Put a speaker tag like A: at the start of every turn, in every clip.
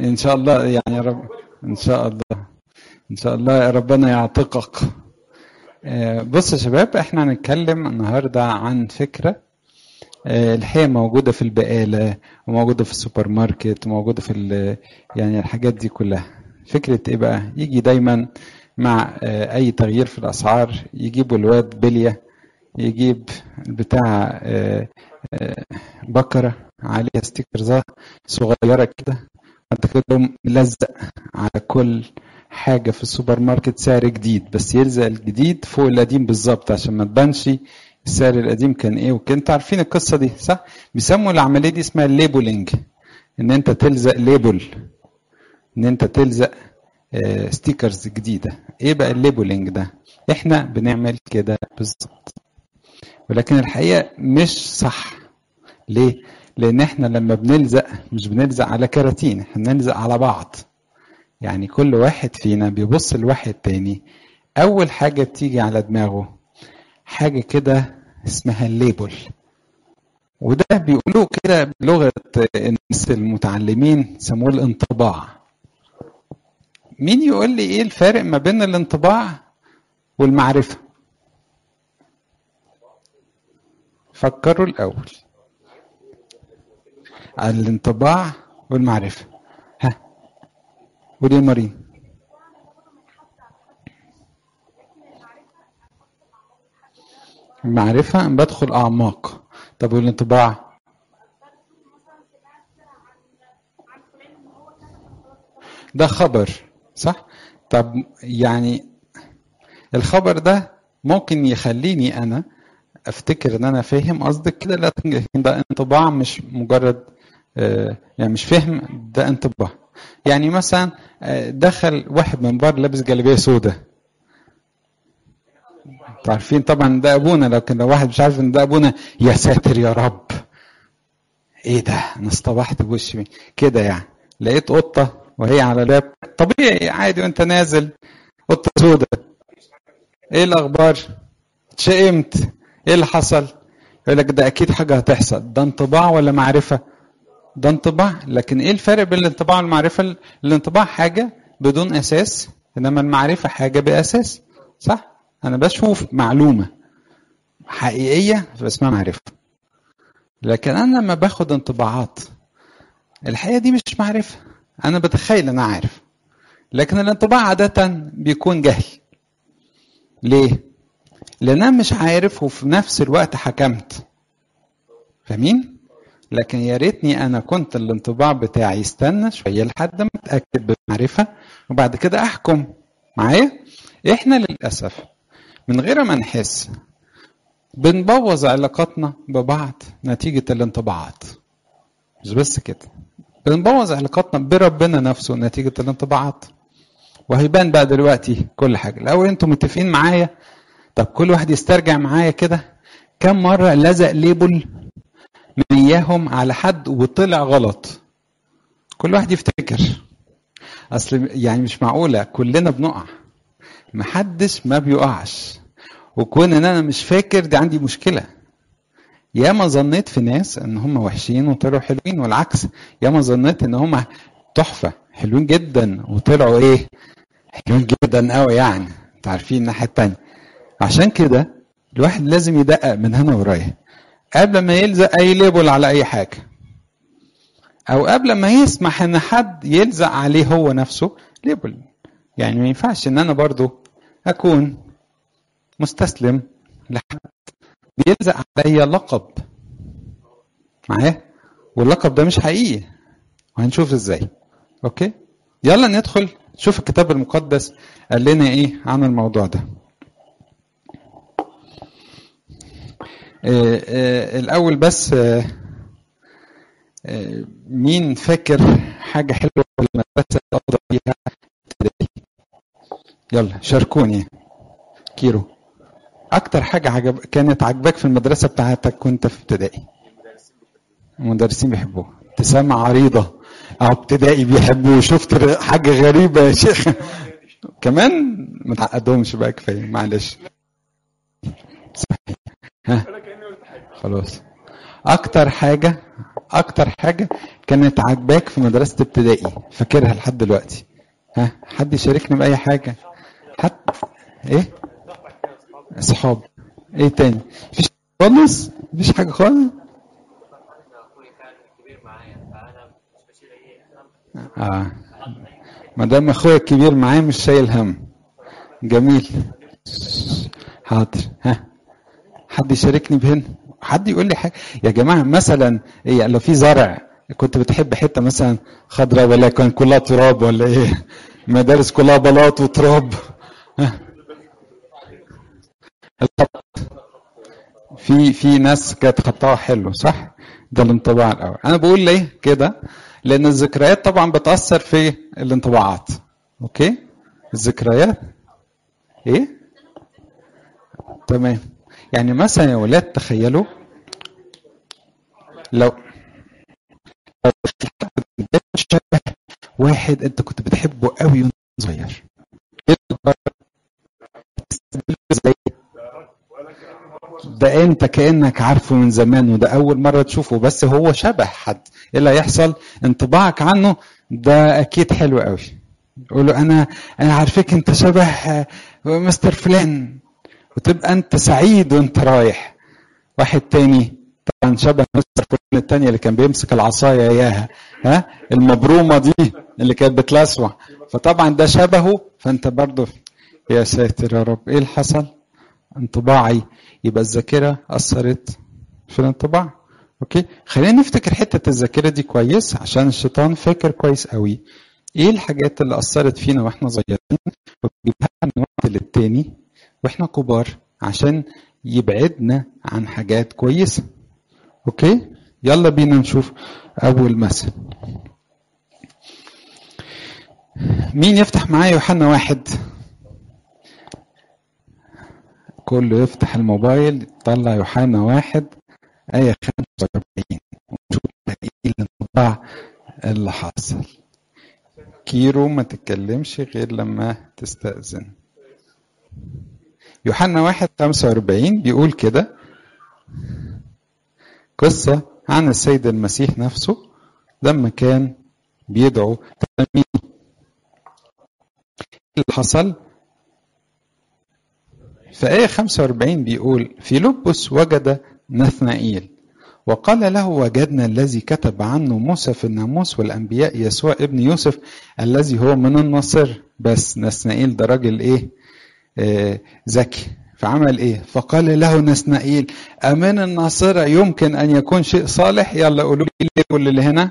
A: ان شاء الله يعني يا رب ان شاء الله ان شاء الله ربنا يعتقك بص يا شباب احنا هنتكلم النهارده عن فكره الحقيقه موجوده في البقاله وموجوده في السوبر ماركت وموجوده في يعني الحاجات دي كلها فكره ايه بقى يجي دايما مع اي تغيير في الاسعار يجيبوا الواد بليه يجيب بتاع بكره عليها ستيكرز صغيره كده انت كده ملزق على كل حاجه في السوبر ماركت سعر جديد بس يلزق الجديد فوق القديم بالظبط عشان ما تبانش السعر القديم كان ايه وكان انتوا عارفين القصه دي صح بيسموا العمليه دي اسمها الليبلنج ان انت تلزق ليبل ان انت تلزق ستيكرز جديده ايه بقى الليبلنج ده احنا بنعمل كده بالظبط ولكن الحقيقه مش صح ليه لان احنا لما بنلزق مش بنلزق على كراتين احنا بنلزق على بعض يعني كل واحد فينا بيبص لواحد تاني اول حاجه بتيجي على دماغه حاجه كده اسمها الليبل وده بيقولوه كده بلغه الناس المتعلمين سموه الانطباع مين يقول لي ايه الفارق ما بين الانطباع والمعرفه فكروا الاول الانطباع والمعرفه ها قولي يا مارين المعرفة أن بدخل أعماق طب والانطباع ده خبر صح طب يعني الخبر ده ممكن يخليني أنا افتكر ان انا فاهم قصدك كده لكن ده انطباع مش مجرد يعني مش فهم ده انطباع يعني مثلا دخل واحد من بره لابس جلابيه سوداء عارفين طبعا ده ابونا لكن لو واحد مش عارف ان ده ابونا يا ساتر يا رب ايه ده انا اصطبحت بوشي كده يعني لقيت قطه وهي على الباب طبيعي عادي وانت نازل قطه سوداء ايه الاخبار اتشائمت ايه اللي حصل يقول لك ده اكيد حاجه هتحصل ده انطباع ولا معرفه ده انطباع لكن ايه الفرق بين الانطباع والمعرفه الانطباع حاجه بدون اساس انما المعرفه حاجه باساس صح انا بشوف معلومه حقيقيه فاسمها معرفه لكن انا لما باخد انطباعات الحقيقه دي مش معرفه انا بتخيل انا عارف لكن الانطباع عاده بيكون جهل ليه لان انا مش عارف وفي نفس الوقت حكمت فاهمين لكن يا ريتني انا كنت الانطباع بتاعي استنى شويه لحد ما اتاكد بالمعرفه وبعد كده احكم معايا احنا للاسف من غير ما نحس بنبوظ علاقاتنا ببعض نتيجه الانطباعات مش بس كده بنبوظ علاقاتنا بربنا نفسه نتيجه الانطباعات وهيبان بقى دلوقتي كل حاجه الاول انتم متفقين معايا طب كل واحد يسترجع معايا كده كم مرة لزق ليبل من إياهم على حد وطلع غلط كل واحد يفتكر أصل يعني مش معقولة كلنا بنقع محدش ما بيقعش وكون ان انا مش فاكر دي عندي مشكله ياما ظنيت في ناس ان هم وحشين وطلعوا حلوين والعكس ياما ظنيت ان هم تحفه حلوين جدا وطلعوا ايه حلوين جدا قوي يعني انتوا عارفين الناحيه التانيه عشان كده الواحد لازم يدقق من هنا ورايح قبل ما يلزق اي ليبل على اي حاجه او قبل ما يسمح ان حد يلزق عليه هو نفسه ليبل يعني ما ينفعش ان انا برضو اكون مستسلم لحد بيلزق عليا لقب معايا واللقب ده مش حقيقي وهنشوف ازاي اوكي يلا ندخل شوف الكتاب المقدس قال لنا ايه عن الموضوع ده آه آه الاول بس آه مين فاكر حاجه حلوه في المدرسه افضل فيها ابتدائي يلا شاركوني كيرو اكتر حاجه عجب كانت عجباك في المدرسه بتاعتك وانت في ابتدائي المدرسين بيحبوها ابتسامه عريضه او ابتدائي بيحبوه شفت حاجه غريبه يا شيخ كمان ما تعقدهمش بقى كفايه معلش صحيح ها خلاص اكتر حاجه اكتر حاجه كانت عاجباك في مدرسة ابتدائي فاكرها لحد دلوقتي ها حد يشاركني بأي حاجة حد ايه اصحاب ايه تاني مفيش خالص مفيش حاجة خالص اه ما دام اخويا الكبير معايا مش شايل هم جميل حاضر ها حد يشاركني بهن حد يقول لي حاجه يا جماعه مثلا إيه لو في زرع كنت بتحب حته مثلا خضراء ولا كان كلها تراب ولا ايه مدارس كلها بلاط وتراب ها في في ناس كانت خطها حلو صح ده الانطباع الاول انا بقول ليه كده لان الذكريات طبعا بتاثر في الانطباعات اوكي الذكريات ايه تمام يعني مثلا يا ولاد تخيلوا لو لو شبه واحد انت كنت بتحبه قوي وانت صغير ده انت كانك عارفه من زمان وده اول مره تشوفه بس هو شبه حد ايه اللي هيحصل انطباعك عنه ده اكيد حلو قوي يقول له انا انا عارفك انت شبه مستر فلان وتبقى انت سعيد وانت رايح واحد تاني طبعا شبه مستر فلان التانية اللي كان بيمسك العصاية اياها ها المبرومة دي اللي كانت بتلسوع فطبعا ده شبهه فانت برضه يا ساتر يا رب ايه اللي حصل انطباعي يبقى الذاكرة أثرت في الانطباع اوكي خلينا نفتكر حتة الذاكرة دي كويس عشان الشيطان فاكر كويس قوي ايه الحاجات اللي أثرت فينا واحنا صغيرين وبيجيبها من وقت للتاني واحنا كبار عشان يبعدنا عن حاجات كويسة اوكي يلا بينا نشوف اول مثل مين يفتح معايا يوحنا واحد كله يفتح الموبايل يطلع يوحنا واحد آية 45 ونشوف ايه الانطباع اللي حصل كيرو ما تتكلمش غير لما تستأذن يوحنا واحد 45 بيقول كده قصة عن السيد المسيح نفسه لما كان بيدعو تلاميذه اللي حصل في آية 45 بيقول فيلبس وجد نثنائيل وقال له وجدنا الذي كتب عنه موسى في الناموس والأنبياء يسوع ابن يوسف الذي هو من النصر بس نثنائيل ده راجل إيه آه ذكي فعمل إيه فقال له نثنائيل أمن الناصرة يمكن أن يكون شيء صالح يلا قولوا لي كل اللي هنا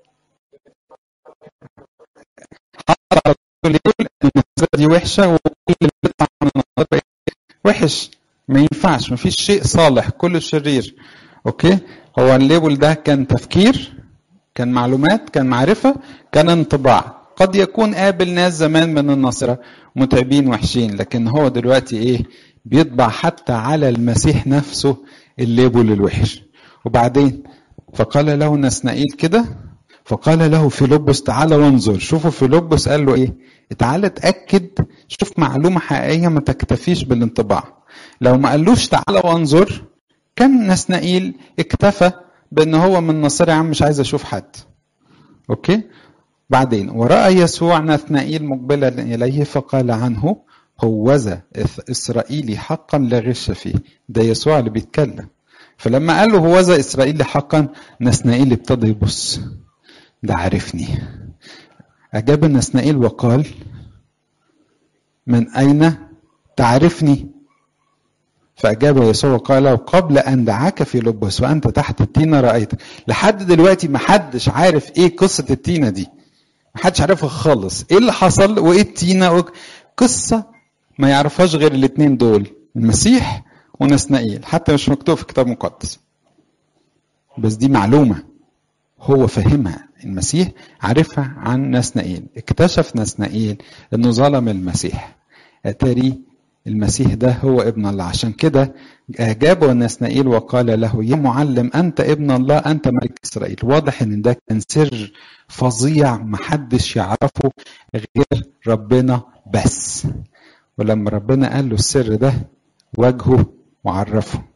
A: حط يقول الناصرة دي وحشة وكل اللي بيطلع من الناصرة وحش ما ينفعش ما فيش شيء صالح كله شرير اوكي هو الليبل ده كان تفكير كان معلومات كان معرفه كان انطباع قد يكون قابل ناس زمان من الناصره متعبين وحشين لكن هو دلوقتي ايه بيطبع حتى على المسيح نفسه الليبل الوحش وبعدين فقال له نسنائيل كده فقال له فيلبس تعالى وانظر شوفوا فيلبس قال له ايه تعالى اتاكد شوف معلومه حقيقيه ما تكتفيش بالانطباع لو ما قالوش تعالى وانظر كان نسنائيل اكتفى بان هو من نصر يا عم مش عايز اشوف حد اوكي بعدين وراى يسوع نثنائيل مقبلا اليه فقال عنه هوذا اسرائيلي حقا لا غش فيه ده يسوع اللي بيتكلم فلما قال له هوذا اسرائيلي حقا نثنائيل ابتدى يبص ده عارفني أجاب نسنائيل وقال من أين تعرفني فأجاب يسوع وقال قبل أن دعاك في لبس وأنت تحت التينة رأيتك لحد دلوقتي ما حدش عارف إيه قصة التينة دي ما حدش عارفها خالص إيه اللي حصل وإيه التينة قصة ما يعرفهاش غير الاتنين دول المسيح ونسنائيل حتى مش مكتوب في الكتاب المقدس بس دي معلومة هو فهمها المسيح عرفها عن نسنائيل اكتشف نسنائيل انه ظلم المسيح اتاري المسيح ده هو ابن الله عشان كده اجابه نسنائيل وقال له يا معلم انت ابن الله انت ملك اسرائيل واضح ان ده كان سر فظيع محدش يعرفه غير ربنا بس ولما ربنا قال له السر ده واجهه وعرفه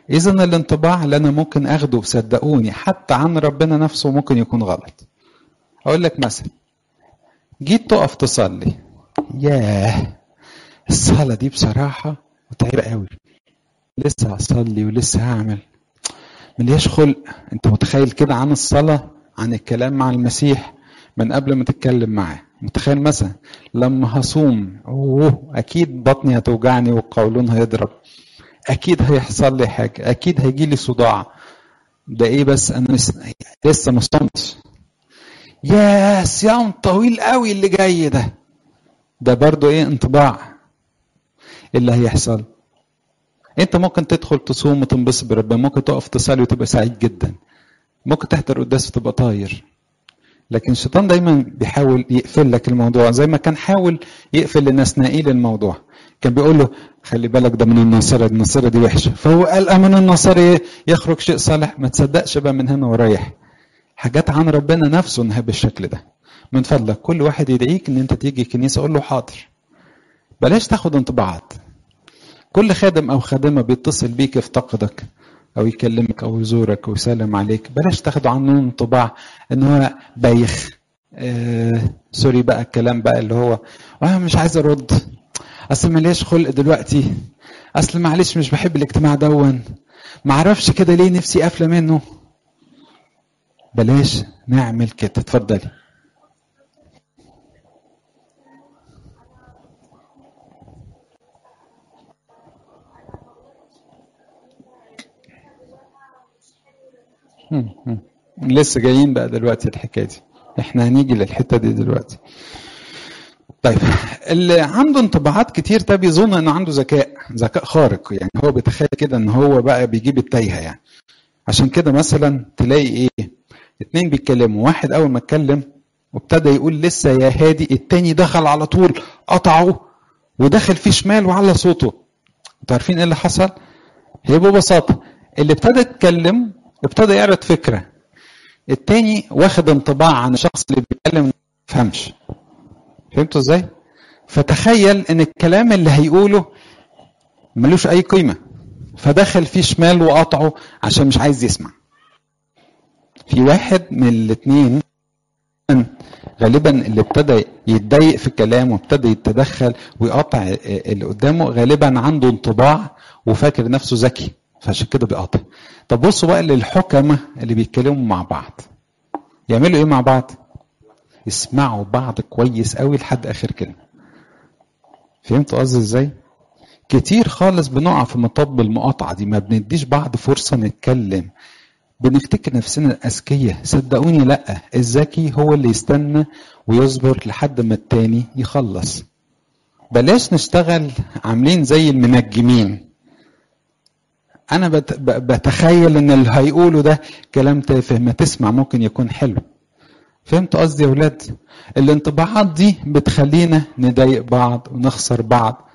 A: اذا الانطباع اللي انا ممكن اخده صدقوني حتى عن ربنا نفسه ممكن يكون غلط اقول لك مثلا جيت تقف تصلي ياه الصلاة دي بصراحة متعبة قوي لسه هصلي ولسه هعمل ملياش خلق انت متخيل كده عن الصلاة عن الكلام مع المسيح من قبل ما تتكلم معاه متخيل مثلا لما هصوم اوه اكيد بطني هتوجعني والقولون هيضرب اكيد هيحصل لي حاجه اكيد هيجي لي صداع ده ايه بس انا مس... لسه ما صمتش يا صيام طويل قوي اللي جاي ده ده برضو ايه انطباع اللي هيحصل انت ممكن تدخل تصوم وتنبسط بربنا ممكن تقف تصلي وتبقى سعيد جدا ممكن تحضر قداس وتبقى طاير لكن الشيطان دايما بيحاول يقفل لك الموضوع زي ما كان حاول يقفل لنسنائيل الموضوع كان بيقول له خلي بالك ده من الناصره الناصره دي وحشه فهو قال من الناصره يخرج شيء صالح ما تصدقش بقى من هنا ورايح حاجات عن ربنا نفسه انها بالشكل ده من فضلك كل واحد يدعيك ان انت تيجي الكنيسه قول له حاضر بلاش تاخد انطباعات كل خادم او خادمه بيتصل بيك يفتقدك او يكلمك او يزورك ويسلم عليك بلاش تاخدوا عنه انطباع ان هو بايخ آه سوري بقى الكلام بقى اللي هو وانا مش عايز ارد اصل ملياش خلق دلوقتي اصل معلش مش بحب الاجتماع دون معرفش كده ليه نفسي قافله منه بلاش نعمل كده اتفضلي لسه جايين بقى دلوقتي الحكايه دي احنا هنيجي للحته دي دلوقتي طيب اللي عنده انطباعات كتير ده بيظن انه عنده ذكاء ذكاء خارق يعني هو بيتخيل كده ان هو بقى بيجيب التايهه يعني عشان كده مثلا تلاقي ايه اتنين بيتكلموا واحد اول ما اتكلم وابتدى يقول لسه يا هادي التاني دخل على طول قطعه ودخل فيه شمال وعلى صوته انتوا عارفين ايه اللي حصل هي ببساطه اللي ابتدى يتكلم ابتدى يعرض فكره التاني واخد انطباع عن الشخص اللي بيتكلم ما فهمش فهمتوا ازاي فتخيل ان الكلام اللي هيقوله ملوش اي قيمه فدخل فيه شمال وقطعه عشان مش عايز يسمع في واحد من الاثنين غالبا اللي ابتدى يتضايق في الكلام وابتدى يتدخل ويقطع اللي قدامه غالبا عنده انطباع وفاكر نفسه ذكي فعشان كده بيقاطع طب بصوا بقى للحكمة اللي بيتكلموا مع بعض يعملوا ايه مع بعض يسمعوا بعض كويس قوي لحد اخر كلمة فهمتوا قصدي ازاي كتير خالص بنقع في مطب المقاطعة دي ما بنديش بعض فرصة نتكلم بنفتكر نفسنا اذكياء صدقوني لا الذكي هو اللي يستنى ويصبر لحد ما التاني يخلص بلاش نشتغل عاملين زي المنجمين انا بتخيل ان اللي هيقوله ده كلام تافه ما تسمع ممكن يكون حلو فهمت قصدي يا ولاد الانطباعات دي بتخلينا نضايق بعض ونخسر بعض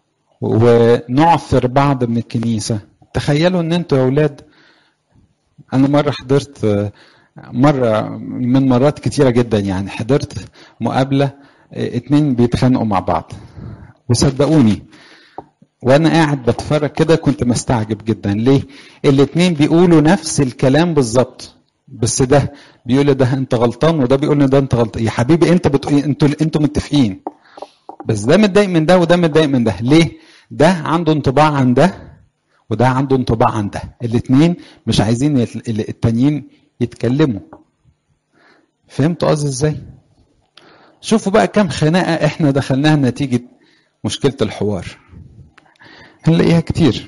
A: ونعثر بعض من الكنيسة تخيلوا ان انتوا يا ولاد انا مرة حضرت مرة من مرات كتيرة جدا يعني حضرت مقابلة اتنين بيتخانقوا مع بعض وصدقوني وانا قاعد بتفرج كده كنت مستعجب جدا ليه الاتنين بيقولوا نفس الكلام بالظبط بس ده بيقول ده انت غلطان وده بيقول ده انت غلطان يا حبيبي انت بتقول انتوا انتوا متفقين بس ده متضايق من ده وده متضايق من ده ليه ده عنده انطباع عن ده وده عنده انطباع عن ده الاتنين مش عايزين التانيين يتكلموا فهمتوا قصدي ازاي شوفوا بقى كم خناقه احنا دخلناها نتيجه مشكله الحوار هنلاقيها كتير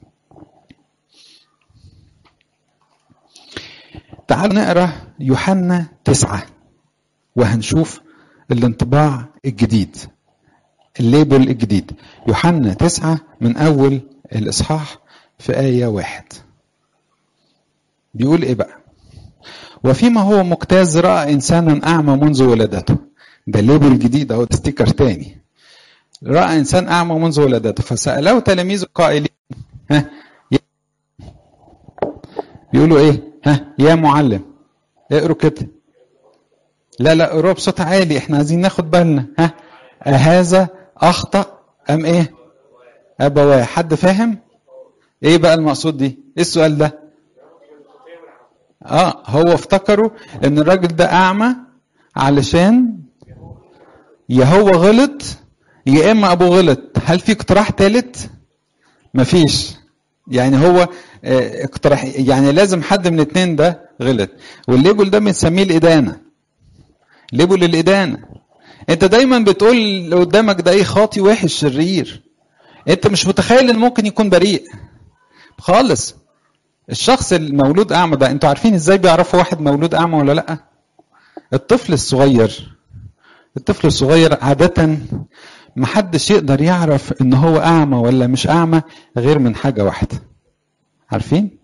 A: تعالوا نقرا يوحنا تسعة وهنشوف الانطباع الجديد الليبل الجديد يوحنا تسعة من أول الإصحاح في آية واحد بيقول إيه بقى وفيما هو مجتاز رأى إنسانا أعمى منذ ولادته ده ليبل جديد أهو ستيكر تاني رأى إنسان أعمى منذ ولادته فسأله تلاميذه قائلين ها بيقولوا إيه ها يا معلم اقروا كده لا لا اقروا بصوت عالي احنا عايزين ناخد بالنا ها أهذا أخطأ أم إيه أبواه حد فاهم ايه بقى المقصود دي ايه السؤال ده اه هو افتكروا ان الراجل ده اعمى علشان يا هو غلط يا اما ابوه غلط هل في اقتراح ثالث مفيش يعني هو اه اقتراح يعني لازم حد من الاثنين ده غلط والليبل ده بنسميه الادانه ليبل الادانه انت دايما بتقول اللي قدامك ده ايه خاطي وحش شرير انت مش متخيل ان ممكن يكون بريء خالص الشخص المولود اعمى ده انتوا عارفين ازاي بيعرفوا واحد مولود اعمى ولا لا الطفل الصغير الطفل الصغير عادة محدش يقدر يعرف ان هو اعمى ولا مش اعمى غير من حاجة واحدة عارفين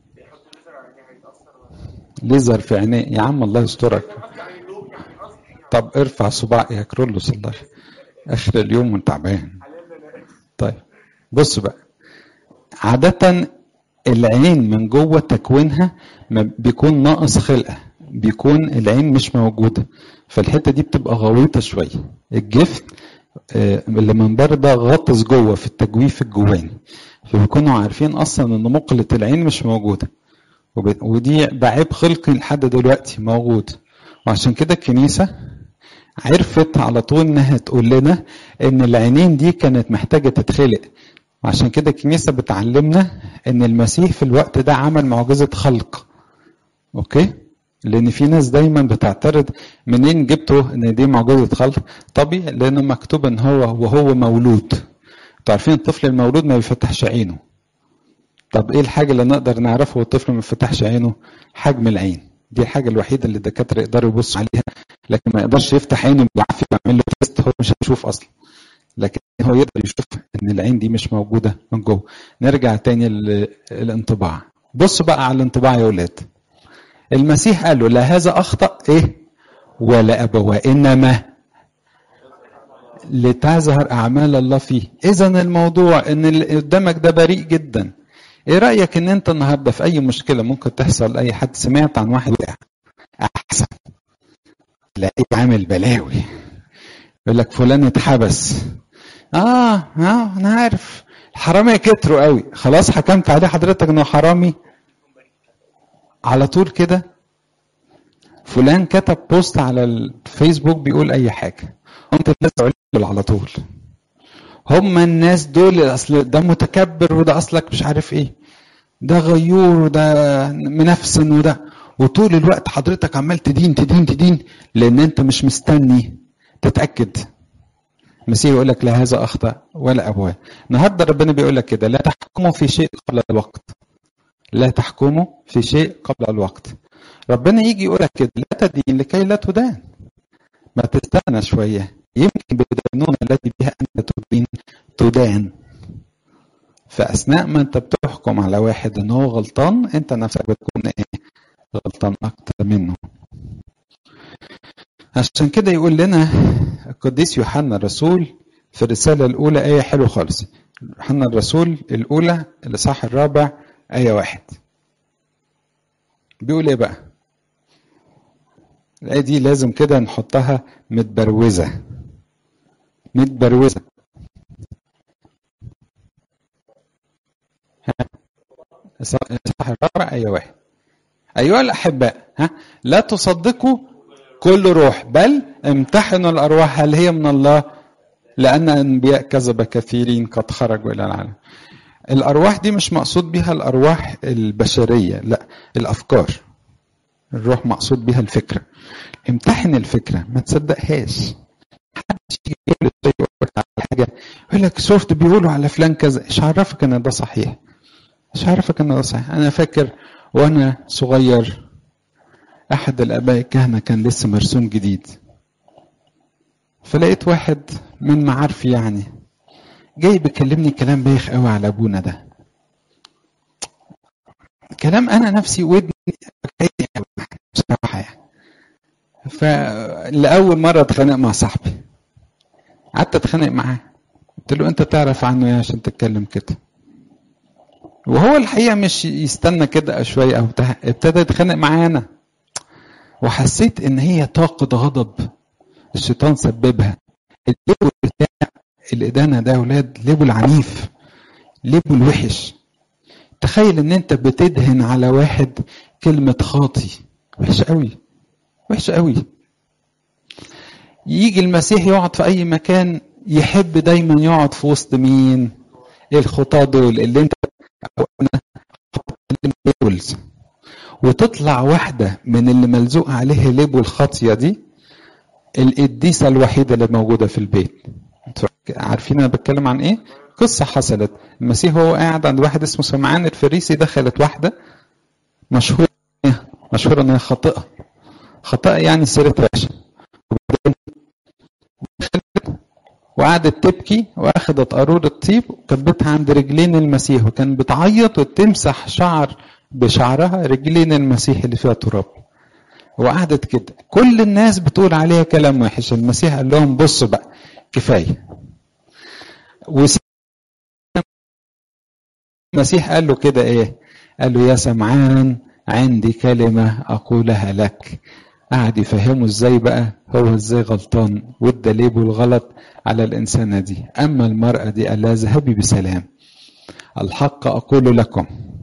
A: ليزر في عينيه يا عم الله يسترك طب ارفع صباع يا كرولوس الله اخر اليوم وانت تعبان طيب بص بقى عادة العين من جوه تكوينها بيكون ناقص خلقه بيكون العين مش موجوده فالحته دي بتبقى غويطه شويه الجفن اللي من بره ده غطس جوه في التجويف الجواني فبيكونوا عارفين اصلا ان مقله العين مش موجوده ودي بعيب خلقي لحد دلوقتي موجود وعشان كده الكنيسه عرفت على طول انها تقول لنا ان العينين دي كانت محتاجه تتخلق عشان كده الكنيسة بتعلمنا ان المسيح في الوقت ده عمل معجزة خلق اوكي لان في ناس دايما بتعترض منين جبتوا ان دي معجزة خلق طبيعي لانه مكتوب ان هو وهو مولود انتوا عارفين الطفل المولود ما بيفتحش عينه طب ايه الحاجة اللي نقدر نعرفه والطفل ما بيفتحش عينه حجم العين دي الحاجة الوحيدة اللي الدكاترة يقدروا يبصوا عليها لكن ما يقدرش يفتح عينه بالعافية يعمل له تيست هو مش هيشوف اصلا لكن هو يقدر يشوف ان العين دي مش موجوده من جوه نرجع تاني للانطباع بص بقى على الانطباع يا ولاد المسيح قال له لا هذا اخطا ايه ولا ابواه انما لتظهر اعمال الله فيه اذا الموضوع ان اللي قدامك ده بريء جدا ايه رايك ان انت النهارده في اي مشكله ممكن تحصل لاي حد سمعت عن واحد وقع احسن تلاقيه عامل بلاوي يقول لك فلان اتحبس اه اه انا عارف الحرامية كتروا قوي خلاص حكمت عليه حضرتك انه حرامي على طول كده فلان كتب بوست على الفيسبوك بيقول اي حاجه قمت الناس علل على طول هم الناس دول اصل ده متكبر وده اصلك مش عارف ايه ده غيور وده منفسن وده وطول الوقت حضرتك عمال تدين تدين تدين لان انت مش مستني تتاكد المسيح يقول لك لا هذا اخطا ولا ابواه النهارده ربنا بيقول لك كده لا تحكموا في شيء قبل الوقت لا تحكموا في شيء قبل الوقت ربنا يجي يقول لك كده لا تدين لكي لا تدان ما تستنى شويه يمكن بالدينونة التي بها انت تدين تدان فاثناء ما انت بتحكم على واحد ان هو غلطان انت نفسك بتكون ايه غلطان اكتر منه عشان كده يقول لنا القديس يوحنا الرسول في الرسالة الأولى آية حلوة خالص يوحنا الرسول الأولى الإصحاح الرابع آية واحد بيقول إيه بقى؟ الآية دي لازم كده نحطها متبروزة متبروزة الإصحاح الرابع آية واحد أيها الأحباء ها لا تصدقوا كل روح بل امتحنوا الارواح هل هي من الله لان انبياء كذب كثيرين قد خرجوا الى العالم الارواح دي مش مقصود بها الارواح البشريه لا الافكار الروح مقصود بها الفكره امتحن الفكره ما تصدقهاش محدش يجي يقول لك على حاجه يقول لك شفت بيقولوا على فلان كذا ايش عرفك ان ده صحيح ايش عرفك ان ده صحيح انا فاكر وانا صغير احد الاباء الكهنه كان لسه مرسوم جديد فلقيت واحد من معارفي يعني جاي بيكلمني كلام بايخ قوي على ابونا ده كلام انا نفسي ودني بصراحه يعني فلاول مره اتخانق مع صاحبي قعدت اتخانق معاه قلت له انت تعرف عنه ايه عشان تتكلم كده وهو الحقيقه مش يستنى كده شويه او ابتدى يتخانق معايا انا وحسيت ان هي طاقه غضب الشيطان سببها الليبل بتاع الادانه ده يا اولاد ليبل عنيف ليبل وحش تخيل ان انت بتدهن على واحد كلمة خاطي وحش قوي وحش قوي يجي المسيح يقعد في اي مكان يحب دايما يقعد في وسط مين الخطاة دول اللي انت ليبلز وتطلع واحدة من اللي ملزوق عليه ليبل الخاطية دي القديسة الوحيدة اللي موجودة في البيت عارفين انا بتكلم عن ايه قصة حصلت المسيح هو قاعد عند واحد اسمه سمعان الفريسي دخلت واحدة مشهورة مشهورة انها خاطئة خاطئة يعني سيرتها وحشة وقعدت تبكي واخدت قارورة طيب وكبتها عند رجلين المسيح وكان بتعيط وتمسح شعر بشعرها رجلين المسيح اللي فيها تراب وقعدت كده كل الناس بتقول عليها كلام وحش المسيح قال لهم بصوا بقى كفايه المسيح قال له كده ايه قال له يا سمعان عندي كلمة أقولها لك قعد يفهمه ازاي بقى هو ازاي غلطان وادى ليبه الغلط على الإنسانة دي أما المرأة دي قال لها اذهبي بسلام الحق أقول لكم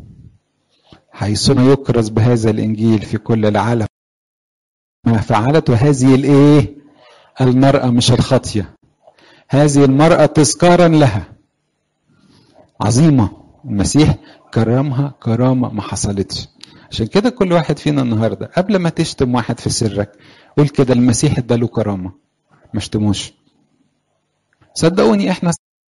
A: حيثما يكرز بهذا الإنجيل في كل العالم ما فعلته هذه الإيه المرأة مش الخطية هذه المرأة تذكارا لها عظيمة المسيح كرمها كرامة ما حصلتش عشان كده كل واحد فينا النهاردة قبل ما تشتم واحد في سرك قول كده المسيح اداله كرامة ما اشتموش صدقوني احنا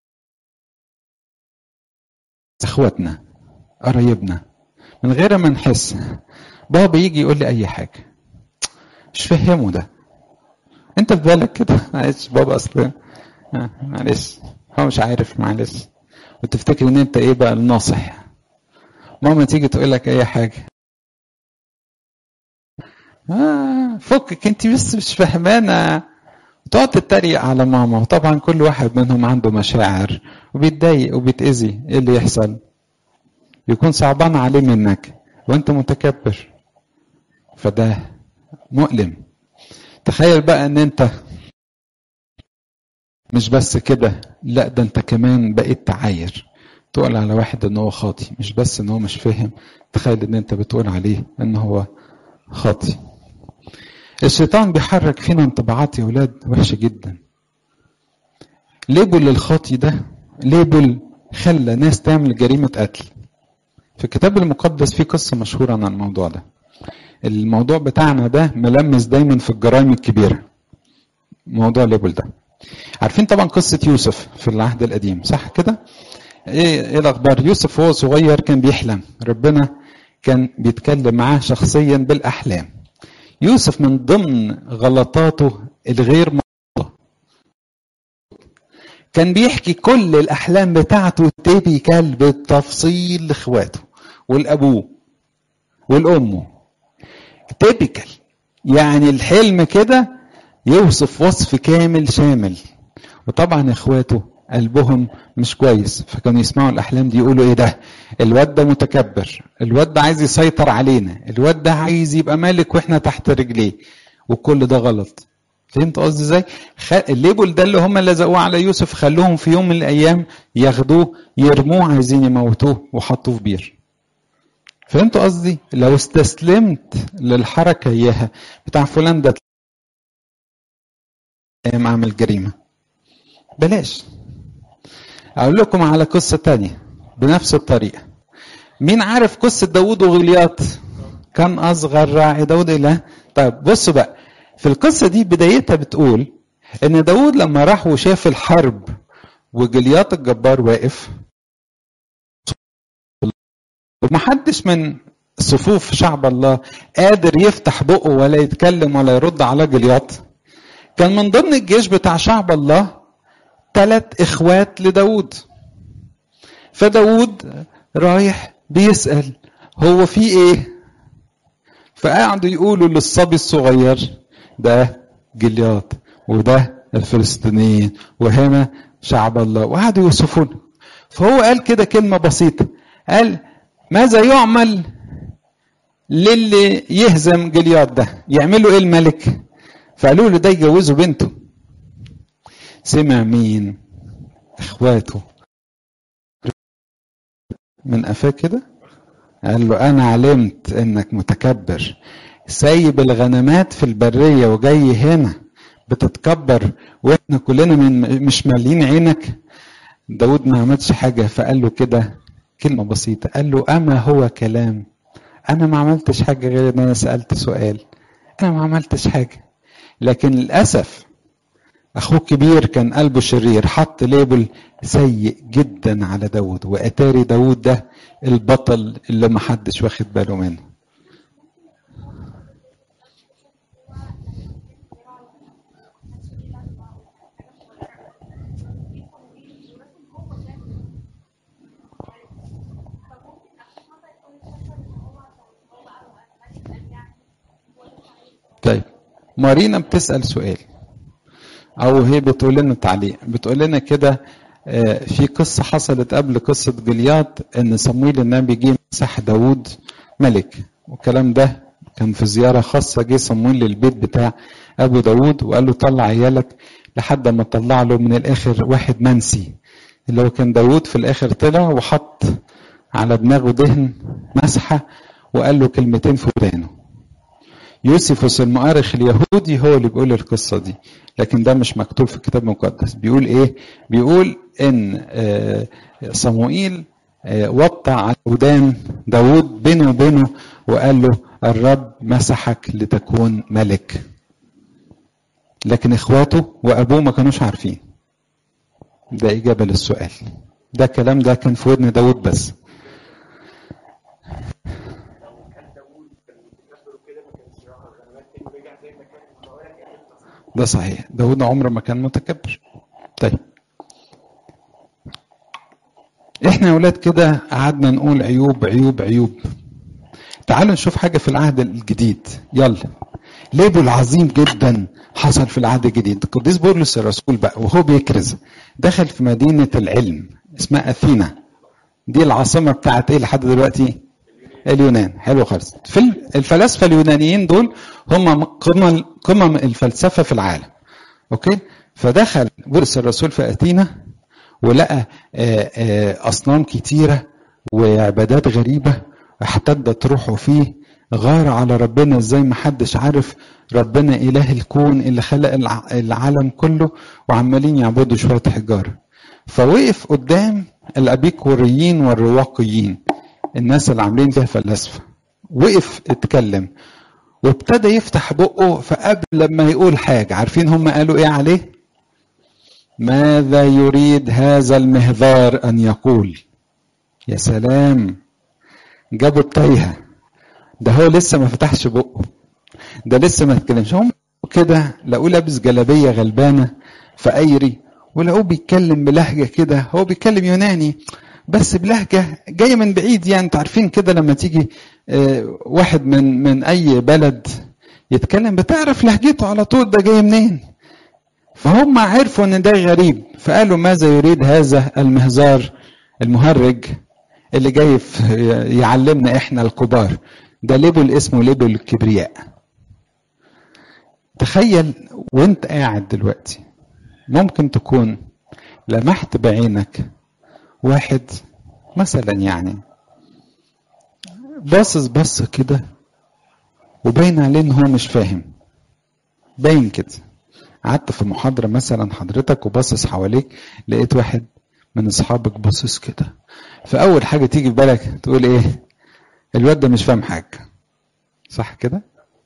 A: اخواتنا قرايبنا من غير ما نحس بابا يجي يقول لي اي حاجة مش فهمه ده انت في بالك كده معلش بابا اصلا معلش هو مش عارف معلش وتفتكر ان انت ايه بقى الناصح ماما تيجي تقول لك اي حاجه آه فكك انت بس مش فاهمانه تقعد تتريق على ماما وطبعا كل واحد منهم عنده مشاعر وبيتضايق وبيتأذي ايه اللي يحصل يكون صعبان عليه منك وانت متكبر فده مؤلم تخيل بقى ان انت مش بس كده لا ده انت كمان بقيت تعاير تقول على واحد ان هو خاطي مش بس ان هو مش فاهم تخيل ان انت بتقول عليه ان هو خاطي الشيطان بيحرك فينا انطباعات يا ولاد وحشه جدا ليبل الخاطي ده ليبل خلى ناس تعمل جريمه قتل في الكتاب المقدس في قصه مشهوره عن الموضوع ده الموضوع بتاعنا ده ملمس دايما في الجرائم الكبيره موضوع ليبل ده عارفين طبعا قصة يوسف في العهد القديم صح كده؟ ايه ايه الاخبار؟ يوسف وهو صغير كان بيحلم ربنا كان بيتكلم معاه شخصيا بالاحلام. يوسف من ضمن غلطاته الغير مضبوطة كان بيحكي كل الاحلام بتاعته تيبيكال بالتفصيل لاخواته والابوه والامه تيبيكال يعني الحلم كده يوصف وصف كامل شامل وطبعا اخواته قلبهم مش كويس فكانوا يسمعوا الاحلام دي يقولوا ايه ده الواد ده متكبر الواد ده عايز يسيطر علينا الواد ده عايز يبقى مالك واحنا تحت رجليه وكل ده غلط فهمت قصدي ازاي خ... الليبل ده اللي هم لزقوه على يوسف خلوهم في يوم من الايام ياخدوه يرموه عايزين يموتوه وحطوه في بير فهمت قصدي لو استسلمت للحركه اياها بتاع فلان ده ايام اعمل جريمه بلاش اقول لكم على قصه تانية بنفس الطريقه مين عارف قصه داوود وغلياط كان اصغر راعي داوود الى طيب بصوا بقى في القصه دي بدايتها بتقول ان داوود لما راح وشاف الحرب وجلياط الجبار واقف ومحدش من صفوف شعب الله قادر يفتح بقه ولا يتكلم ولا يرد على جلياط كان من ضمن الجيش بتاع شعب الله ثلاث اخوات لداود فداود رايح بيسأل هو في ايه فقعدوا يقولوا للصبي الصغير ده جلياط وده الفلسطينيين وهنا شعب الله وقعدوا يوصفون فهو قال كده كلمة بسيطة قال ماذا يعمل للي يهزم جلياط ده يعملوا ايه الملك فقالوا له ده يجوزوا بنته سمع مين اخواته من قفاه كده قال له انا علمت انك متكبر سايب الغنمات في البريه وجاي هنا بتتكبر واحنا كلنا من مش مالين عينك داود ما عملش حاجه فقال له كده كلمه بسيطه قال له اما هو كلام انا ما عملتش حاجه غير ان انا سالت سؤال انا ما عملتش حاجه لكن للاسف اخوه الكبير كان قلبه شرير حط ليبل سيء جدا على داود واتاري داود ده البطل اللي ما حدش واخد باله منه طيب مارينا بتسأل سؤال او هي بتقول لنا تعليق بتقول لنا كده في قصة حصلت قبل قصة جليات ان صمويل النبي جه مسح داوود ملك والكلام ده كان في زيارة خاصة جه صمويل للبيت بتاع ابو داوود وقال له طلع عيالك لحد ما طلع له من الاخر واحد منسي اللي هو كان داوود في الاخر طلع وحط على دماغه دهن مسحة وقال له كلمتين في ودانه يوسفوس المؤرخ اليهودي هو اللي بيقول القصة دي لكن ده مش مكتوب في الكتاب المقدس بيقول ايه بيقول ان صموئيل وطى على ودان داود بينه وبينه وقال له الرب مسحك لتكون ملك لكن اخواته وابوه ما كانوش عارفين ده اجابه للسؤال ده الكلام ده كان في ودن داود بس ده صحيح داود عمره ما كان متكبر طيب احنا يا اولاد كده قعدنا نقول عيوب عيوب عيوب تعالوا نشوف حاجه في العهد الجديد يلا ليبل عظيم جدا حصل في العهد الجديد القديس بولس الرسول بقى وهو بيكرز دخل في مدينه العلم اسمها اثينا دي العاصمه بتاعت ايه لحد دلوقتي اليونان حلو خالص في الفلاسفه اليونانيين دول هم قمم قمم الفلسفه في العالم اوكي فدخل بولس الرسول في اثينا ولقى اصنام كتيره وعبادات غريبه احتدت روحه فيه غار على ربنا ازاي ما حدش عارف ربنا اله الكون اللي خلق العالم كله وعمالين يعبدوا شويه حجاره فوقف قدام الابيكوريين والرواقيين الناس اللي عاملين فيها فلاسفه وقف اتكلم وابتدى يفتح بقه فقبل لما يقول حاجه عارفين هم قالوا ايه عليه ماذا يريد هذا المهذار ان يقول يا سلام جابوا التايهه ده هو لسه ما فتحش بقه ده لسه ما اتكلمش هم كده لقوه لابس جلابيه غلبانه فقيري ولقوه بيتكلم بلهجه كده هو بيتكلم يوناني بس بلهجه جايه من بعيد يعني انتوا عارفين كده لما تيجي واحد من من اي بلد يتكلم بتعرف لهجته على طول ده جاي منين فهم عرفوا ان ده غريب فقالوا ماذا يريد هذا المهزار المهرج اللي جاي يعلمنا احنا الكبار ده ليبل اسمه ليبل الكبرياء تخيل وانت قاعد دلوقتي ممكن تكون لمحت بعينك واحد مثلا يعني باصص بص كده وباين عليه ان هو مش فاهم باين كده قعدت في محاضره مثلا حضرتك وباصص حواليك لقيت واحد من اصحابك باصص كده فاول حاجه تيجي في بالك تقول ايه الواد ده مش فاهم حاجه صح كده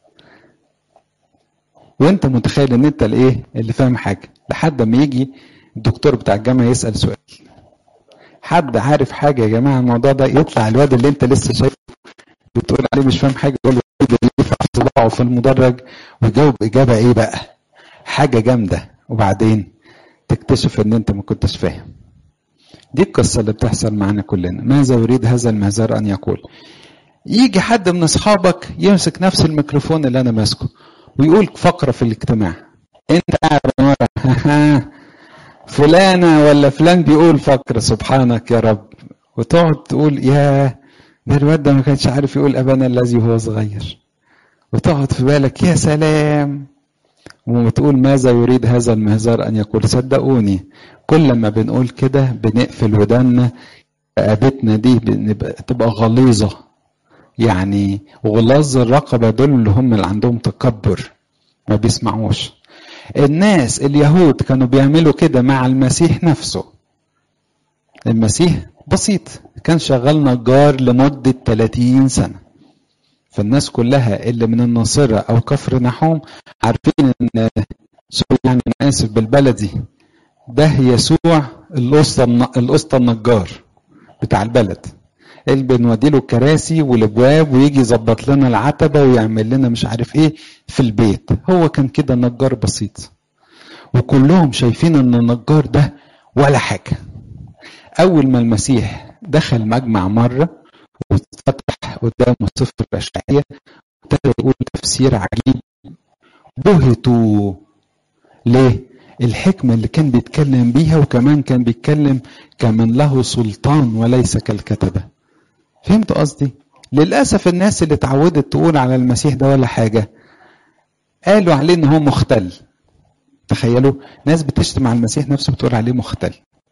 A: وانت متخيل ان انت الايه اللي فاهم حاجه لحد ما يجي الدكتور بتاع الجامعه يسال سؤال حد عارف حاجه يا جماعه الموضوع ده يطلع الواد اللي انت لسه شايفه بتقول عليه مش فاهم حاجه يقول له يرفع صباعه في المدرج ويجاوب اجابه ايه بقى حاجه جامده وبعدين تكتشف ان انت ما كنتش فاهم دي القصه اللي بتحصل معانا كلنا ماذا يريد هذا المهزار ان يقول يجي حد من اصحابك يمسك نفس الميكروفون اللي انا ماسكه ويقول فقره في الاجتماع انت قاعد ورا فلانة ولا فلان بيقول فقرة سبحانك يا رب وتقعد تقول يا ده الواد ده ما كانش عارف يقول أبانا الذي هو صغير وتقعد في بالك يا سلام وتقول ماذا يريد هذا المهزار أن يقول صدقوني كل ما بنقول كده بنقفل ودنا رقبتنا دي بنبقى تبقى غليظة يعني غلاظ الرقبة دول اللي هم اللي عندهم تكبر ما بيسمعوش الناس اليهود كانوا بيعملوا كده مع المسيح نفسه المسيح بسيط كان شغال نجار لمدة 30 سنة فالناس كلها اللي من الناصرة أو كفر نحوم عارفين إن يعني أنا آسف بالبلدي ده يسوع الأسطى الأسطى النجار بتاع البلد اللي بنودي له الكراسي والابواب ويجي يظبط لنا العتبه ويعمل لنا مش عارف ايه في البيت هو كان كده نجار بسيط وكلهم شايفين ان النجار ده ولا حاجه اول ما المسيح دخل مجمع مره وفتح قدامه سفر الاشعياء ابتدى يقول تفسير عجيب بهتوا ليه الحكمة اللي كان بيتكلم بيها وكمان كان بيتكلم كمن له سلطان وليس كالكتبة فهمت قصدي للأسف الناس اللي اتعودت تقول على المسيح ده ولا حاجة قالوا عليه ان هو مختل تخيلوا ناس بتشتم على المسيح نفسه بتقول عليه مختل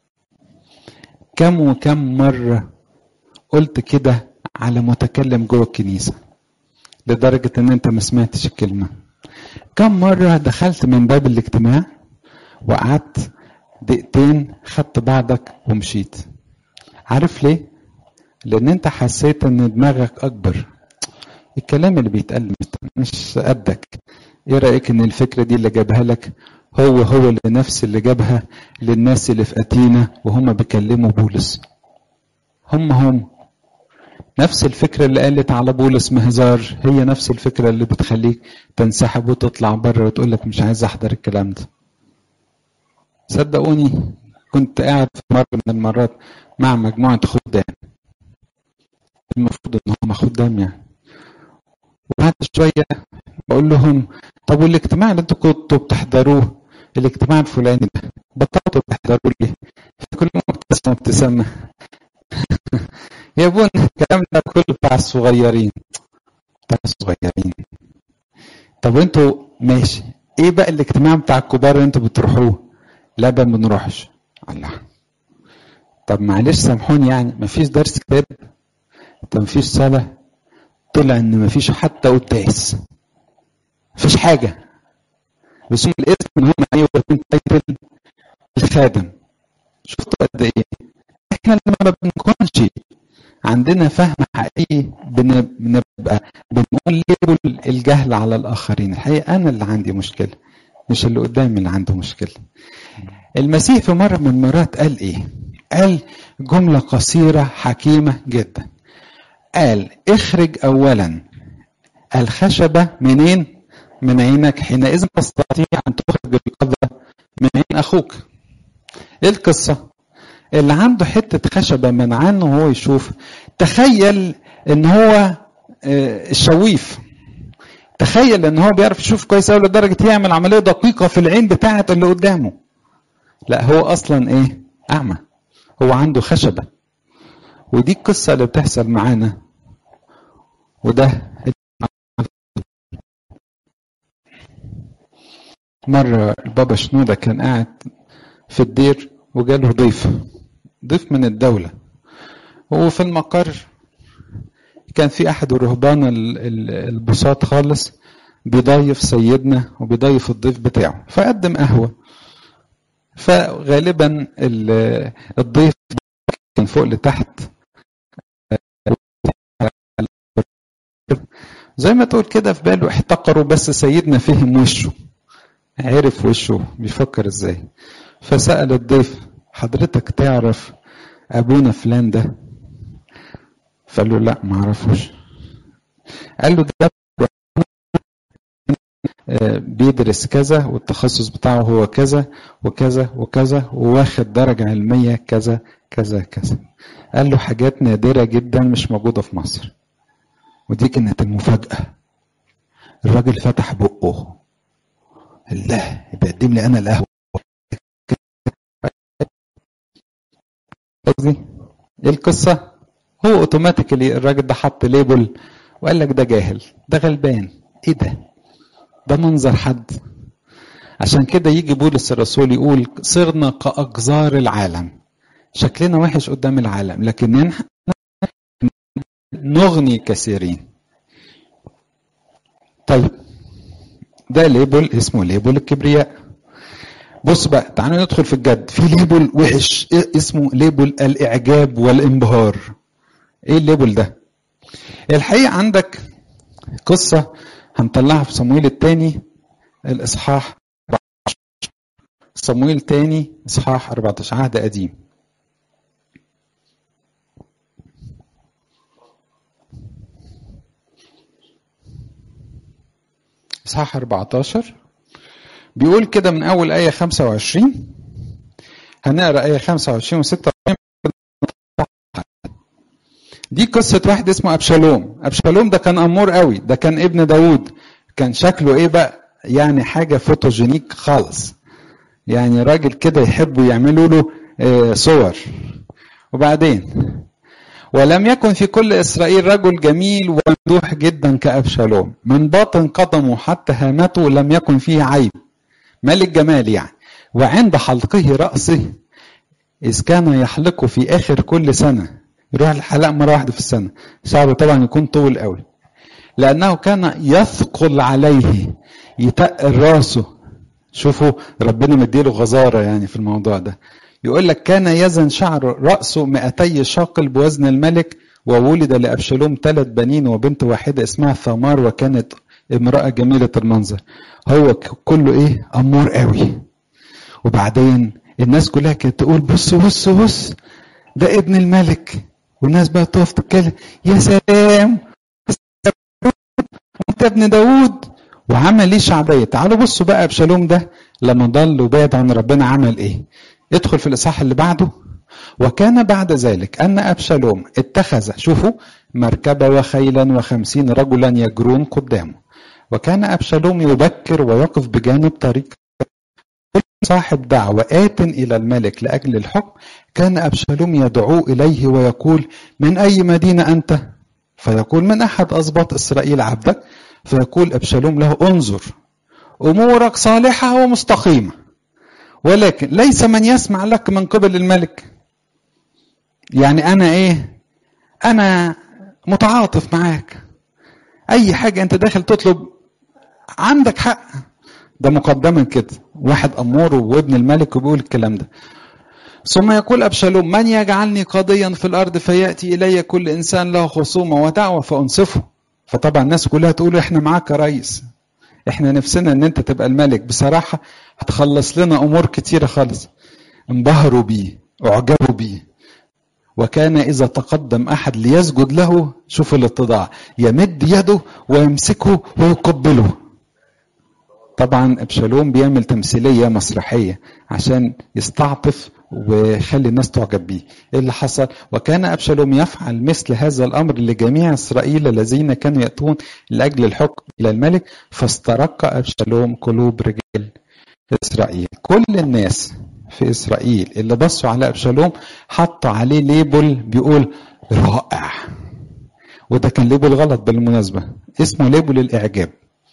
A: كم وكم مرة قلت كده على متكلم جوه الكنيسة لدرجة ان انت ما سمعتش الكلمة كم مرة دخلت من باب الاجتماع وقعدت دقيقتين خدت بعضك ومشيت عارف ليه لان انت حسيت ان دماغك اكبر الكلام اللي بيتقال مش قدك ايه رايك ان الفكره دي اللي جابها لك هو هو اللي نفس اللي جابها للناس اللي في اتينا وهم بيكلموا بولس هم هم نفس الفكرة اللي قالت على بولس مهزار هي نفس الفكرة اللي بتخليك تنسحب وتطلع بره وتقول لك مش عايز احضر الكلام ده صدقوني كنت قاعد في مرة من المرات مع مجموعة خدام المفروض ان هم خدام يعني وبعد شوية بقول لهم طب والاجتماع اللي انتوا كنتوا بتحضروه الاجتماع الفلاني ده بطلتوا تحضروا ليه؟ فكلهم ابتسموا ابتسامة يا ابونا الكلام ده كله بتاع الصغيرين بتاع الصغيرين طب وانتوا ماشي ايه بقى الاجتماع بتاع الكبار اللي انتوا بتروحوه لا ما بنروحش الله طب معلش سامحوني يعني مفيش درس كتاب طب مفيش صلاة طلع ان مفيش حتى قداس مفيش حاجة بس هم الاسم ان هم ايه واخدين تايتل الخادم شفتوا قد ايه احنا لما ما بنكونش عندنا فهم حقيقي بنبقى بنقول ليبل الجهل على الاخرين الحقيقه انا اللي عندي مشكله مش اللي قدامي اللي عنده مشكله المسيح في مره من المرات قال ايه قال جمله قصيره حكيمه جدا قال اخرج اولا الخشبه منين من عينك حينئذ تستطيع ان تخرج القذى من عين اخوك ايه القصه اللي عنده حته خشبه منعاه ان هو يشوف تخيل ان هو الشويف تخيل ان هو بيعرف يشوف كويس قوي لدرجه يعمل عمليه دقيقه في العين بتاعه اللي قدامه لا هو اصلا ايه اعمى هو عنده خشبه ودي القصه اللي بتحصل معانا وده مرة البابا شنودة كان قاعد في الدير وجاله ضيف ضيف من الدولة وفي المقر كان في أحد الرهبان البساط خالص بيضيف سيدنا وبيضيف الضيف بتاعه فقدم قهوة فغالبا الضيف كان فوق لتحت زي ما تقول كده في باله احتقروا بس سيدنا فهم وشه عرف وشه بيفكر ازاي فسأل الضيف حضرتك تعرف ابونا فلان ده فقال له لا ما اعرفوش قال له ده بيدرس كذا والتخصص بتاعه هو كذا وكذا وكذا وواخد درجة علمية كذا كذا كذا قال له حاجات نادرة جدا مش موجودة في مصر ودي كانت المفاجأة الراجل فتح بقه الله بيقدم لي انا القهوة قصدي ايه القصة هو اوتوماتيكلي الراجل ده حط ليبل وقال لك ده جاهل ده غلبان ايه ده ده منظر حد عشان كده يجي بولس الرسول يقول صرنا كأقذار العالم شكلنا وحش قدام العالم لكن نغني كثيرين طيب ده ليبل اسمه ليبل الكبرياء بص بقى تعالوا ندخل في الجد في ليبل وحش اسمه ليبل الاعجاب والانبهار ايه الليبل ده الحقيقه عندك قصه هنطلعها في صمويل الثاني الاصحاح صمويل تاني اصحاح 14 عهد قديم اصحاح 14 بيقول كده من اول ايه 25 هنقرا ايه 25 و 26 دي قصة واحد اسمه أبشالوم أبشالوم ده كان أمور قوي ده كان ابن داوود كان شكله إيه بقى يعني حاجة فوتوجينيك خالص يعني راجل كده يحبوا يعملوا له آه صور وبعدين ولم يكن في كل إسرائيل رجل جميل وممدوح جدا كأبشالوم من باطن قدمه حتى هامته لم يكن فيه عيب ملك جمال يعني وعند حلقه رأسه إذ كان يحلقه في آخر كل سنة يروح الحلاق مرة واحدة في السنة شعره طبعا يكون طول قوي لأنه كان يثقل عليه يتقل راسه شوفوا ربنا مديله غزارة يعني في الموضوع ده يقول لك كان يزن شعر رأسه 200 شاقل بوزن الملك وولد لأبشالوم ثلاث بنين وبنت واحدة اسمها ثمار وكانت امرأة جميلة المنظر هو كله ايه أمور قوي وبعدين الناس كلها كانت تقول بص بص بص ده ابن الملك والناس بقى تقف تتكلم يا سلام انت ابن داوود وعمل ليه شعبيه تعالوا بصوا بقى ابشالوم ده لما ضل وبعد عن ربنا عمل ايه ادخل في الاصحاح اللي بعده وكان بعد ذلك ان ابشالوم اتخذ شوفوا مركبه وخيلا وخمسين رجلا يجرون قدامه وكان ابشالوم يبكر ويقف بجانب طريق صاحب دعوة آت إلى الملك لأجل الحكم كان أبشالوم يدعو إليه ويقول من أي مدينة أنت فيقول من أحد أسباط إسرائيل عبدك فيقول أبشالوم له انظر أمورك صالحة ومستقيمة ولكن ليس من يسمع لك من قبل الملك يعني أنا إيه أنا متعاطف معاك أي حاجة أنت داخل تطلب عندك حق ده مقدما كده واحد أمور وابن الملك وبيقول الكلام ده ثم يقول أبشالوم من يجعلني قاضيا في الأرض فيأتي إلي كل إنسان له خصومة ودعوة فأنصفه فطبعا الناس كلها تقول إحنا معاك يا ريس إحنا نفسنا إن أنت تبقى الملك بصراحة هتخلص لنا أمور كتيرة خالص انبهروا بيه أعجبوا بيه وكان إذا تقدم أحد ليسجد له شوف الاتضاع يمد يده ويمسكه ويقبله طبعا ابشالوم بيعمل تمثيليه مسرحيه عشان يستعطف ويخلي الناس تعجب بيه ايه اللي حصل وكان ابشالوم يفعل مثل هذا الامر لجميع اسرائيل الذين كانوا ياتون لاجل الحكم الى الملك فاسترق ابشالوم قلوب رجال اسرائيل كل الناس في اسرائيل اللي بصوا على ابشالوم حطوا عليه ليبل بيقول رائع وده كان ليبل غلط بالمناسبه اسمه ليبل الاعجاب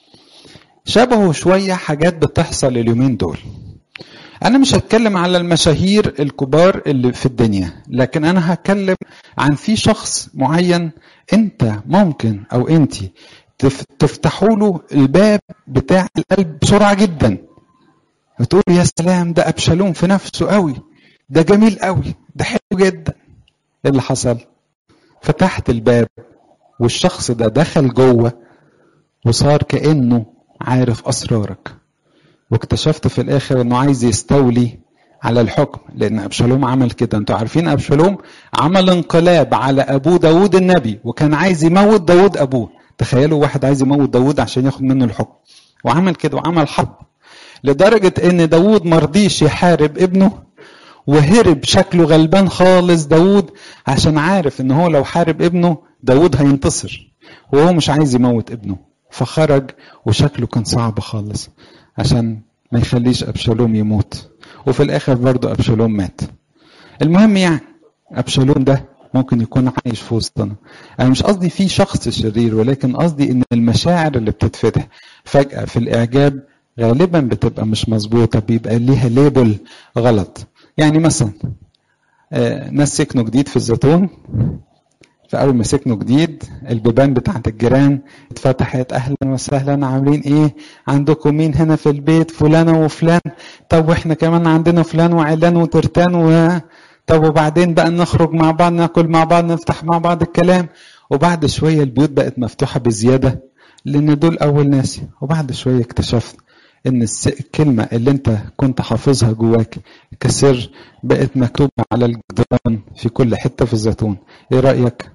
A: شبهه شوية حاجات بتحصل اليومين دول أنا مش هتكلم على المشاهير الكبار اللي في الدنيا لكن أنا هتكلم عن في شخص معين أنت ممكن أو أنت تفتحوا له الباب بتاع القلب بسرعة جدا وتقول يا سلام ده أبشالوم في نفسه قوي ده جميل قوي ده حلو جدا إيه اللي حصل فتحت الباب والشخص ده دخل جوه وصار كأنه عارف اسرارك واكتشفت في الاخر انه عايز يستولي على الحكم لان ابشالوم عمل كده انتوا عارفين ابشالوم عمل انقلاب على ابوه داود النبي وكان عايز يموت داود ابوه تخيلوا واحد عايز يموت داود عشان ياخد منه الحكم وعمل كده وعمل حرب لدرجة ان داود مرضيش يحارب ابنه وهرب شكله غلبان خالص داود عشان عارف ان هو لو حارب ابنه داود هينتصر وهو مش عايز يموت ابنه فخرج وشكله كان صعب خالص عشان ما يخليش ابشالوم يموت وفي الاخر برضه ابشالوم مات المهم يعني ابشالوم ده ممكن يكون عايش في وسطنا انا مش قصدي في شخص شرير ولكن قصدي ان المشاعر اللي بتتفتح فجاه في الاعجاب غالبا بتبقى مش مظبوطه بيبقى ليها ليبل غلط يعني مثلا آه ناس سكنوا جديد في الزيتون فاول ما سكنوا جديد البيبان بتاعت الجيران اتفتحت اهلا وسهلا عاملين ايه عندكم مين هنا في البيت فلانه وفلان طب واحنا كمان عندنا فلان وعلان وترتان و طب وبعدين بقى نخرج مع بعض ناكل مع بعض نفتح مع بعض الكلام وبعد شويه البيوت بقت مفتوحه بزياده لان دول اول ناس وبعد شويه اكتشفت ان الكلمه اللي انت كنت حافظها جواك كسر بقت مكتوبه على الجدران في كل حته في الزيتون ايه رايك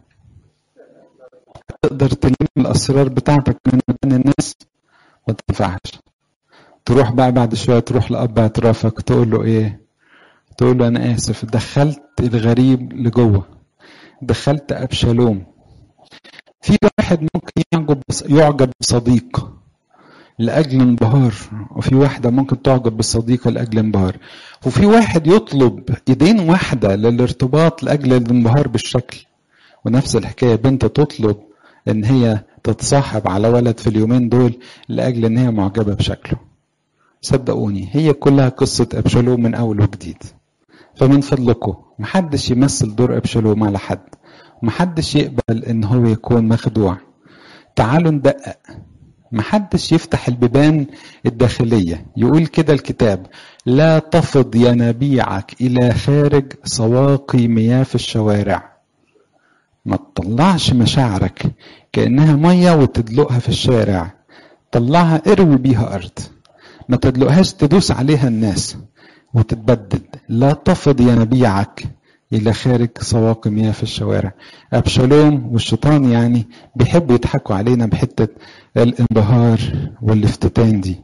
A: تقدر تلم الاسرار بتاعتك من بين الناس ما تنفعش تروح بقى بعد شويه تروح لاب اعترافك تقول له ايه تقول له انا اسف دخلت الغريب لجوه دخلت ابشالوم في واحد ممكن يعجب يعجب بصديق لاجل انبهار وفي واحده ممكن تعجب بالصديقه لاجل انبهار وفي واحد يطلب ايدين واحده للارتباط لاجل الانبهار بالشكل ونفس الحكايه بنت تطلب ان هي تتصاحب على ولد في اليومين دول لاجل ان هي معجبه بشكله صدقوني هي كلها قصه ابشالوم من اول وجديد فمن فضلكم محدش يمثل دور ابشالوم على حد محدش يقبل ان هو يكون مخدوع تعالوا ندقق محدش يفتح البيبان الداخلية يقول كده الكتاب لا تفض ينابيعك إلى خارج سواقي مياه في الشوارع ما تطلعش مشاعرك كأنها مية وتدلقها في الشارع طلعها اروي بيها أرض ما تدلقهاش تدوس عليها الناس وتتبدد لا تفض ينابيعك إلى خارج سواق مياه في الشوارع أبشالوم والشيطان يعني بيحبوا يضحكوا علينا بحتة الانبهار والافتتان دي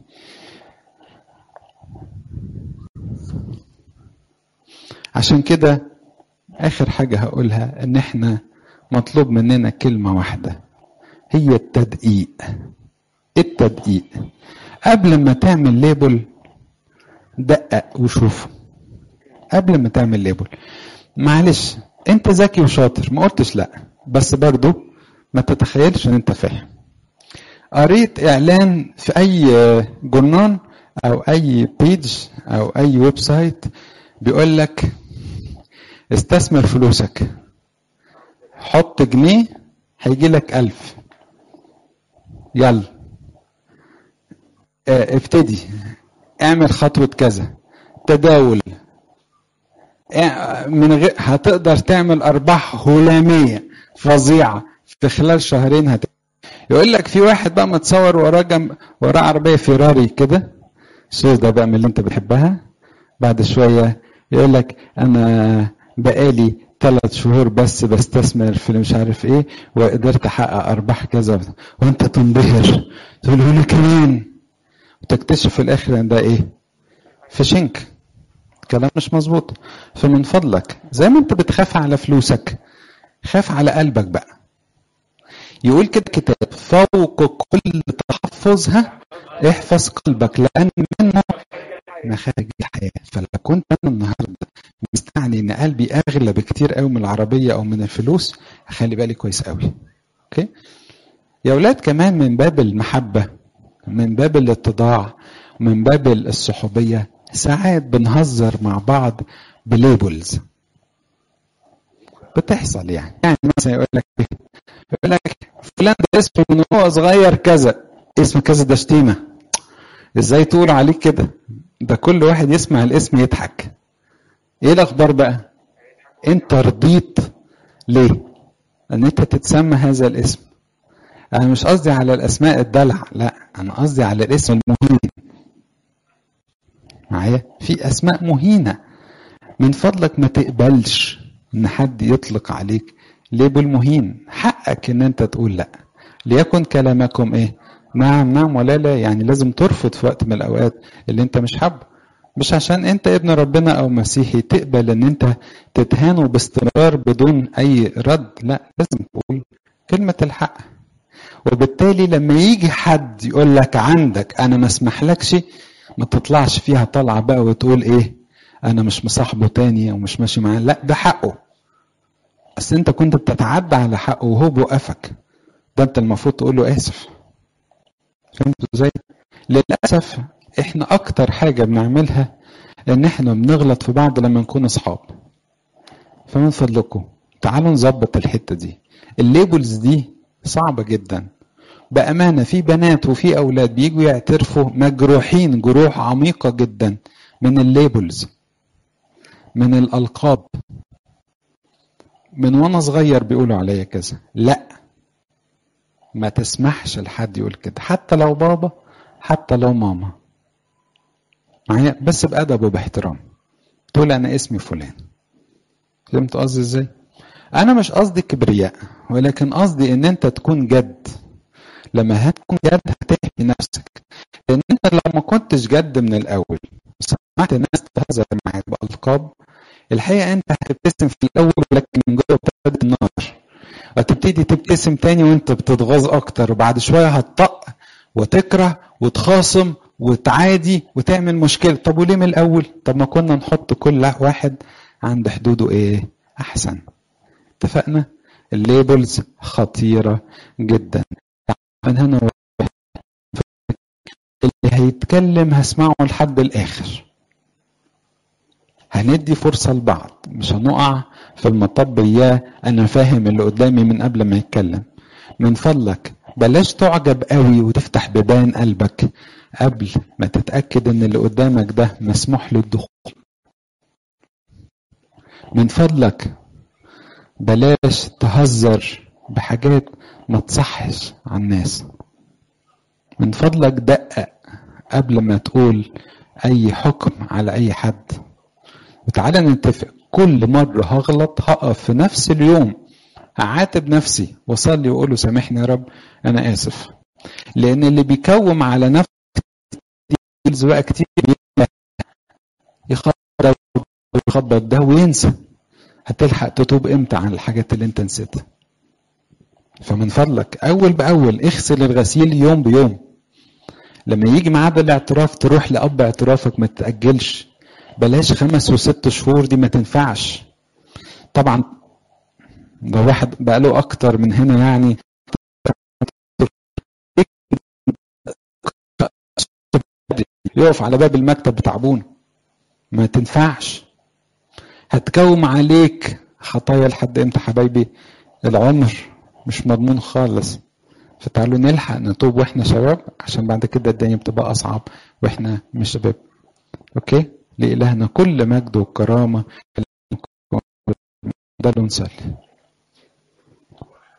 A: عشان كده آخر حاجة هقولها إن إحنا مطلوب مننا كلمة واحدة هي التدقيق التدقيق قبل ما تعمل ليبل دقق وشوف قبل ما تعمل ليبل معلش انت ذكي وشاطر ما قلتش لا بس برضو ما تتخيلش ان انت فاهم قريت اعلان في اي جورنال او اي بيج او اي ويب سايت بيقول لك استثمر فلوسك حط جنيه هيجي لك ألف يلا اه ابتدي اعمل خطوة كذا تداول من غير هتقدر تعمل ارباح هلاميه فظيعه في خلال شهرين هت... يقول لك في واحد بقى متصور وراه جنب وراه عربيه فيراري كده الشيء ده بقى من اللي انت بتحبها بعد شويه يقول لك انا بقالي ثلاث شهور بس بستثمر في مش عارف ايه وقدرت احقق ارباح كذا وانت تنبهر تقول له كمان وتكتشف في الاخر ان ده ايه في شنك كلام مش مظبوط فمن فضلك زي ما انت بتخاف على فلوسك خاف على قلبك بقى يقول كده كتاب فوق كل تحفظها احفظ قلبك لان منه مخارج الحياه فلو كنت انا النهارده مستعني ان قلبي اغلى بكتير قوي من العربيه او من الفلوس اخلي بالي كويس قوي اوكي يا اولاد كمان من باب المحبه من باب الاتضاع من باب الصحوبيه ساعات بنهزر مع بعض بليبلز بتحصل يعني يعني مثلا يقول لك ايه يقول لك فلان ده اسمه من هو صغير كذا اسم كذا ده شتيمه ازاي تقول عليك كده ده كل واحد يسمع الاسم يضحك ايه الاخبار بقى انت رضيت ليه ان انت تتسمى هذا الاسم انا مش قصدي على الاسماء الدلع لا انا قصدي على الاسم المهين معايا في اسماء مهينه من فضلك ما تقبلش ان حد يطلق عليك ليبل مهين حقك ان انت تقول لا ليكن كلامكم ايه نعم نعم ولا لا يعني لازم ترفض في وقت من الاوقات اللي انت مش حابه مش عشان انت ابن ربنا او مسيحي تقبل ان انت تتهانه باستمرار بدون اي رد لا لازم تقول كلمة الحق وبالتالي لما يجي حد يقول لك عندك انا ما اسمحلكش ما تطلعش فيها طلعة بقى وتقول ايه انا مش مصاحبه تاني ومش ماشي معاه لا ده حقه بس انت كنت بتتعدى على حقه وهو بوقفك ده انت المفروض تقول له اسف فهمتوا ازاي للاسف احنا اكتر حاجة بنعملها ان احنا بنغلط في بعض لما نكون اصحاب فمن فضلكم تعالوا نظبط الحته دي الليبلز دي صعبه جدا بامانه في بنات وفي اولاد بيجوا يعترفوا مجروحين جروح عميقه جدا من الليبلز من الالقاب من وانا صغير بيقولوا عليا كذا لا ما تسمحش لحد يقول كده حتى لو بابا حتى لو ماما معايا بس بأدب وباحترام تقول انا اسمي فلان فهمت قصدي ازاي انا مش قصدي كبرياء ولكن قصدي ان انت تكون جد لما هتكون جد هتحمي نفسك لان انت لو ما كنتش جد من الاول سمعت ناس تهزر معاك بالقاب الحقيقه انت هتبتسم في الاول لكن من جوه بتبتدي النار وتبتدي تبتسم تاني وانت بتتغاظ اكتر وبعد شويه هتطق وتكره وتخاصم وتعادي وتعمل مشكله طب وليه من الاول طب ما كنا نحط كل واحد عند حدوده ايه احسن اتفقنا الليبلز خطيره جدا من هنا اللي هيتكلم هسمعه لحد الاخر هندي فرصة لبعض مش هنقع في المطب اياه انا فاهم اللي قدامي من قبل ما يتكلم من فضلك بلاش تعجب قوي وتفتح بيبان قلبك قبل ما تتأكد ان اللي قدامك ده مسموح له الدخول من فضلك بلاش تهزر بحاجات ما تصحش على الناس من فضلك دقق قبل ما تقول اي حكم على اي حد وتعالى نتفق كل مرة هغلط هقف في نفس اليوم أعاتب نفسي وأصلي وأقول له سامحني يا رب أنا آسف لأن اللي بيكوم على نفسه بقى كتير يخبط ده ويخبط ده وينسى هتلحق تتوب امتى عن الحاجات اللي انت نسيتها فمن فضلك اول باول اغسل الغسيل يوم بيوم لما يجي ميعاد الاعتراف تروح لاب اعترافك ما تتاجلش بلاش خمس وست شهور دي ما تنفعش طبعا ده واحد بقى له اكتر من هنا يعني يقف على باب المكتب بتعبون ما تنفعش هتكوم عليك خطايا لحد امتى حبايبي العمر مش مضمون خالص فتعالوا نلحق نتوب واحنا شباب عشان بعد كده الدنيا بتبقى اصعب واحنا مش شباب اوكي لإلهنا كل مجد وكرامة ده نصلي